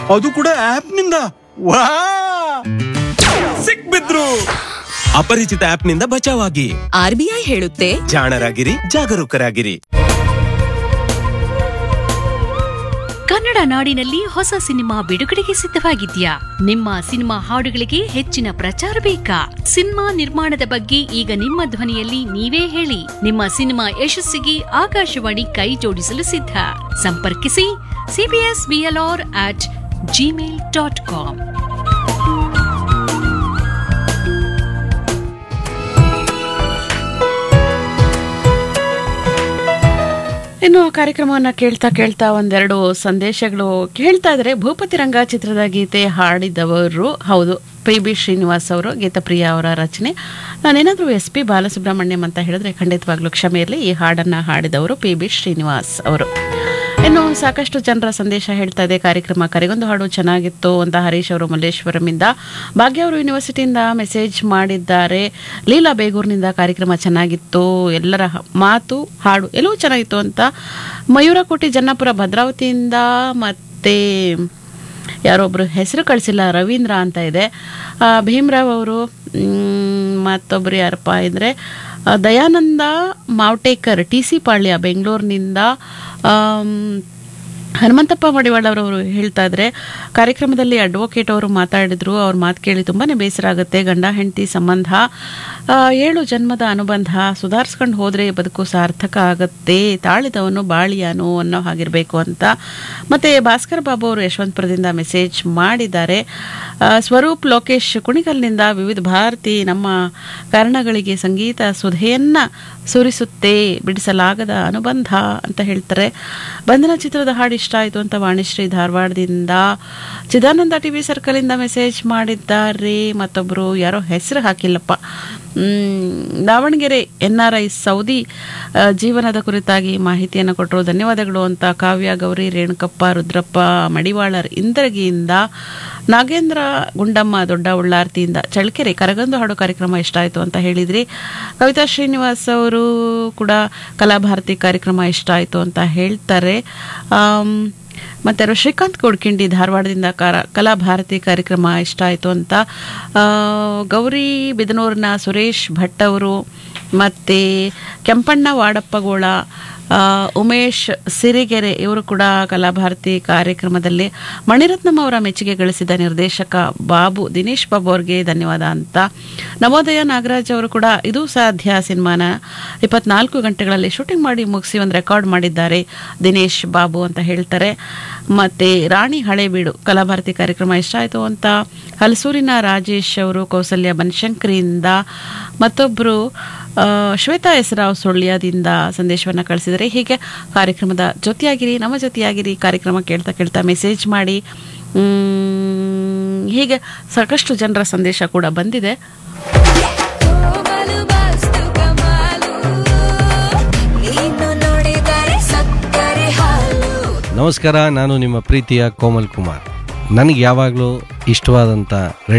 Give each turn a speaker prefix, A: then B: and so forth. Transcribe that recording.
A: ಅದು ಕೂಡ ಆಪ್ ನಿಂದ ವಾ ಸಿಕ್ಬಿದ್ರು
B: ಅಪರಿಚಿತ ಆಪ್ನಿಂದ ಬಚಾವಾಗಿ
C: ಆರ್ಬಿಐ ಹೇಳುತ್ತೆ
B: ಜಾಣರಾಗಿರಿ ಜಾಗರೂಕರಾಗಿರಿ
D: ಕನ್ನಡ ನಾಡಿನಲ್ಲಿ ಹೊಸ ಸಿನಿಮಾ ಬಿಡುಗಡೆಗೆ ಸಿದ್ಧವಾಗಿದ್ಯಾ ನಿಮ್ಮ ಸಿನಿಮಾ ಹಾಡುಗಳಿಗೆ ಹೆಚ್ಚಿನ ಪ್ರಚಾರ ಬೇಕಾ ಸಿನಿಮಾ ನಿರ್ಮಾಣದ ಬಗ್ಗೆ ಈಗ ನಿಮ್ಮ ಧ್ವನಿಯಲ್ಲಿ ನೀವೇ ಹೇಳಿ ನಿಮ್ಮ ಸಿನಿಮಾ ಯಶಸ್ಸಿಗೆ ಆಕಾಶವಾಣಿ ಕೈ ಜೋಡಿಸಲು ಸಿದ್ಧ ಸಂಪರ್ಕಿಸಿ C B S B L R at Gmail dot com
E: ಇನ್ನು ಕಾರ್ಯಕ್ರಮವನ್ನ ಕೇಳ್ತಾ ಕೇಳ್ತಾ ಒಂದೆರಡು ಸಂದೇಶಗಳು ಕೇಳ್ತಾ ಇದ್ರೆ ಭೂಪತಿ ರಂಗ ಚಿತ್ರದ ಗೀತೆ ಹಾಡಿದವರು ಹೌದು ಪಿ ಬಿ ಶ್ರೀನಿವಾಸ್ ಅವರು ಗೀತಪ್ರಿಯ ಅವರ ರಚನೆ ನಾನೇನಾದರೂ ಎಸ್ ಪಿ ಬಾಲಸುಬ್ರಹ್ಮಣ್ಯಂ ಅಂತ ಹೇಳಿದ್ರೆ ಖಂಡಿತವಾಗ್ಲೂ ಕ್ಷಮೆ ಇರಲಿ ಈ ಹಾಡನ್ನ ಹಾಡಿದವರು ಪಿ ಬಿ ಶ್ರೀನಿವಾಸ್ ಅವರು ಇನ್ನು ಸಾಕಷ್ಟು ಜನರ ಸಂದೇಶ ಹೇಳ್ತಾ ಇದೆ ಕಾರ್ಯಕ್ರಮ ಕರೆಗೊಂದು ಹಾಡು ಚೆನ್ನಾಗಿತ್ತು ಅಂತ ಹರೀಶ್ ಅವರು ಮಲ್ಲೇಶ್ವರಮಿಂದ ಭಾಗ್ಯ ಅವರು ಯೂನಿವರ್ಸಿಟಿಯಿಂದ ಮೆಸೇಜ್ ಮಾಡಿದ್ದಾರೆ ಲೀಲಾ ಬೇಗೂರಿನಿಂದ ಕಾರ್ಯಕ್ರಮ ಚೆನ್ನಾಗಿತ್ತು ಎಲ್ಲರ ಹ- ಮಾತು ಹಾಡು ಎಲ್ಲವೂ ಚೆನ್ನಾಗಿತ್ತು ಅಂತ ಮಯೂರಕೋಟೆ ಜನ್ನಾಪುರ ಭದ್ರಾವತಿಯಿಂದ ಮತ್ತೆ ಯಾರೊಬ್ರು ಹೆಸರು ಕಳಿಸಿಲ್ಲ ರವೀಂದ್ರ ಅಂತ ಇದೆ ಆ, ಭೀಮ್ರಾವ್ ಅವರು ಮ್, ಮತ್ತೊಬ್ರು ಯಾರಪ್ಪ ಅಂದರೆ ದಯಾನಂದ ಮಾವಟೇಕರ್ ಟಿ ಸಿ ಪಾಳ್ಯ ಬೆಂಗಳೂರಿನಿಂದ ಆಮ್, ಹನುಮಂತಪ್ಪ ಮಡಿವಾಳ ಅವರು ಹೇಳ್ತಾ ಇದ್ರೆ ಕಾರ್ಯಕ್ರಮದಲ್ಲಿ ಅಡ್ವೊಕೇಟ್ ಅವರು ಮಾತಾಡಿದ್ರು ಅವ್ರ ಮಾತು ಕೇಳಿ ತುಂಬಾನೇ ಬೇಸರ ಆಗುತ್ತೆ ಗಂಡ ಹೆಂಡತಿ ಸಂಬಂಧ ಆ, ಏಳು ಜನ್ಮದ ಅನುಬಂಧ ಸುಧಾರಿಸ್ಕೊಂಡು ಹೋದ್ರೆ ಬದುಕು ಸಾರ್ಥಕ ಆಗತ್ತೆ ತಾಳಿದವನು ಬಾಳಿಯಾನು ಅನ್ನೋ ಹಾಗಿರ್ಬೇಕು ಅಂತ ಮತ್ತೆ ಭಾಸ್ಕರ್ ಬಾಬು ಅವರು ಯಶವಂತಪುರದಿಂದ ಮೆಸೇಜ್ ಮಾಡಿದ್ದಾರೆ ಆ, ಸ್ವರೂಪ್ ಲೋಕೇಶ್ ಕುಣಿಗಲ್ನಿಂದ ವಿವಿಧ ಭಾರತಿ ನಮ್ಮ ಕಾರಣಗಳಿಗೆ ಸಂಗೀತ ಸುಧೆಯನ್ನ ಸುರಿಸುತ್ತೆ ಬಿಡಿಸಲಾಗದ ಅನುಬಂಧ ಅಂತ ಹೇಳ್ತಾರೆ ಬಂಧನ ಚಿತ್ರದ ಹಾಡು ಇಷ್ಟ ಆಯಿತು ಅಂತ ವಾಣಿಶ್ರೀ ಧಾರವಾಡದಿಂದ ಚಿದಾನಂದ ಟಿವಿ ಸರ್ಕಲ್ ಇಂದ ಮೆಸೇಜ್ ಮಾಡಿದ್ದಾರೆ ಮತ್ತೊಬ್ರು ಯಾರೋ ಹೆಸರು ಹಾಕಿಲ್ಲಪ್ಪ ಮ್, Davanagere N R I Saudi ಆ, ಜೀವನದ ಕುರಿತಾಗಿ ಮಾಹಿತಿಯನ್ನು ಕೊಟ್ಟರು ಧನ್ಯವಾದಗಳು ಅಂತ ಕಾವ್ಯ ಗೌರಿ ರೇಣುಕಪ್ಪ ರುದ್ರಪ್ಪ ಮಡಿವಾಳರ್ ಇಂದರಗಿಯಿಂದ ನಾಗೇಂದ್ರ ಗುಂಡಮ್ಮ ದೊಡ್ಡ ಉಳ್ಳಾರ್ತಿಯಿಂದ ಚಳ್ಳಕೆರೆ ಕರಗಂದು ಹಾಡು ಕಾರ್ಯಕ್ರಮ ಇಷ್ಟ ಆಯಿತು ಅಂತ ಹೇಳಿದ್ರಿ ಕವಿತಾ ಶ್ರೀನಿವಾಸ್ ಅವರು ಕೂಡ ಕಲಾಭಾರತಿ ಕಾರ್ಯಕ್ರಮ ಇಷ್ಟ ಆಯಿತು ಅಂತ ಹೇಳ್ತಾರೆ ಆಮ್, ಮತ್ತೆ ಯಾರೋ ಶ್ರೀಕಾಂತ್ ಕೊಡ್ಕಿಂಡಿ ಧಾರವಾಡದಿಂದ ಕಾರ ಕಲಾಭಾರತಿ ಕಾರ್ಯಕ್ರಮ ಇಷ್ಟ ಆಯಿತು ಅಂತ ಆ, ಗೌರಿ ಬಿದನೂರಿನ ಸುರೇಶ್ ಭಟ್ ಅವರು ಮತ್ತು ಕೆಂಪಣ್ಣ ವಾಡಪ್ಪಗೋಳ ಆ, ಉಮೇಶ್ ಸಿರಿಗೆರೆ ಇವರು ಕೂಡ ಕಲಾಭಾರತಿ ಕಾರ್ಯಕ್ರಮದಲ್ಲಿ ಮಣಿರತ್ನಂ ಅವರ ಮೆಚ್ಚುಗೆ ಗಳಿಸಿದ ನಿರ್ದೇಶಕ ಬಾಬು ದಿನೇಶ್ ಬಾಬು ಅವ್ರಿಗೆ ಧನ್ಯವಾದ ಅಂತ ನವೋದಯ ನಾಗರಾಜ್ ಅವರು ಕೂಡ ಇದು ಸಾಧ್ಯ ಸಿನಿಮಾನ ಇಪ್ಪತ್ನಾಲ್ಕು ಗಂಟೆಗಳಲ್ಲಿ ಶೂಟಿಂಗ್ ಮಾಡಿ ಮುಗಿಸಿ ಒಂದು ರೆಕಾರ್ಡ್ ಮಾಡಿದ್ದಾರೆ ದಿನೇಶ್ ಬಾಬು ಅಂತ ಹೇಳ್ತಾರೆ ಮತ್ತೆ ರಾಣಿ ಹಳೇಬೀಡು ಕಲಾಭಾರತಿ ಕಾರ್ಯಕ್ರಮ ಇಷ್ಟ ಆಯಿತು ಅಂತ ಹಲಸೂರಿನ ರಾಜೇಶ್ ಅವರು ಕೌಸಲ್ಯ ಬನಶಂಕರಿಯಿಂದ ಮತ್ತೊಬ್ಬರು ಶ್ವೇತಾ ಹೆಸರಾವ್ ಸುಳ್ಯದಿಂದ ಸಂದೇಶವನ್ನು ಕಳಿಸಿದರೆ ಹೀಗೆ ಕಾರ್ಯಕ್ರಮದ ಜೊತೆಯಾಗಿರಿ ನಮ್ಮ ಜೊತೆಯಾಗಿರಿ ಕಾರ್ಯಕ್ರಮ ಕೇಳ್ತಾ ಕೇಳ್ತಾ ಮೆಸೇಜ್ ಮಾಡಿ ಮ್, ಹೀಗೆ ಸಾಕಷ್ಟು ಜನರ ಸಂದೇಶ ಕೂಡ ಬಂದಿದೆ
F: ಕೋಮಲು ವಸ್ತು ಕಮಾಲು ನೀನು ನೋಡಿದರೆ ಸಕ್ಕರೆ ಹಾಲು
G: ನಮಸ್ಕಾರ ನಾನು ನಿಮ್ಮ ಪ್ರೀತಿಯ ಕೋಮಲ್ ಕುಮಾರ್ ನನಗೆ ಯಾವಾಗಲೂ ಇಷ್ಟವಾದಂಥ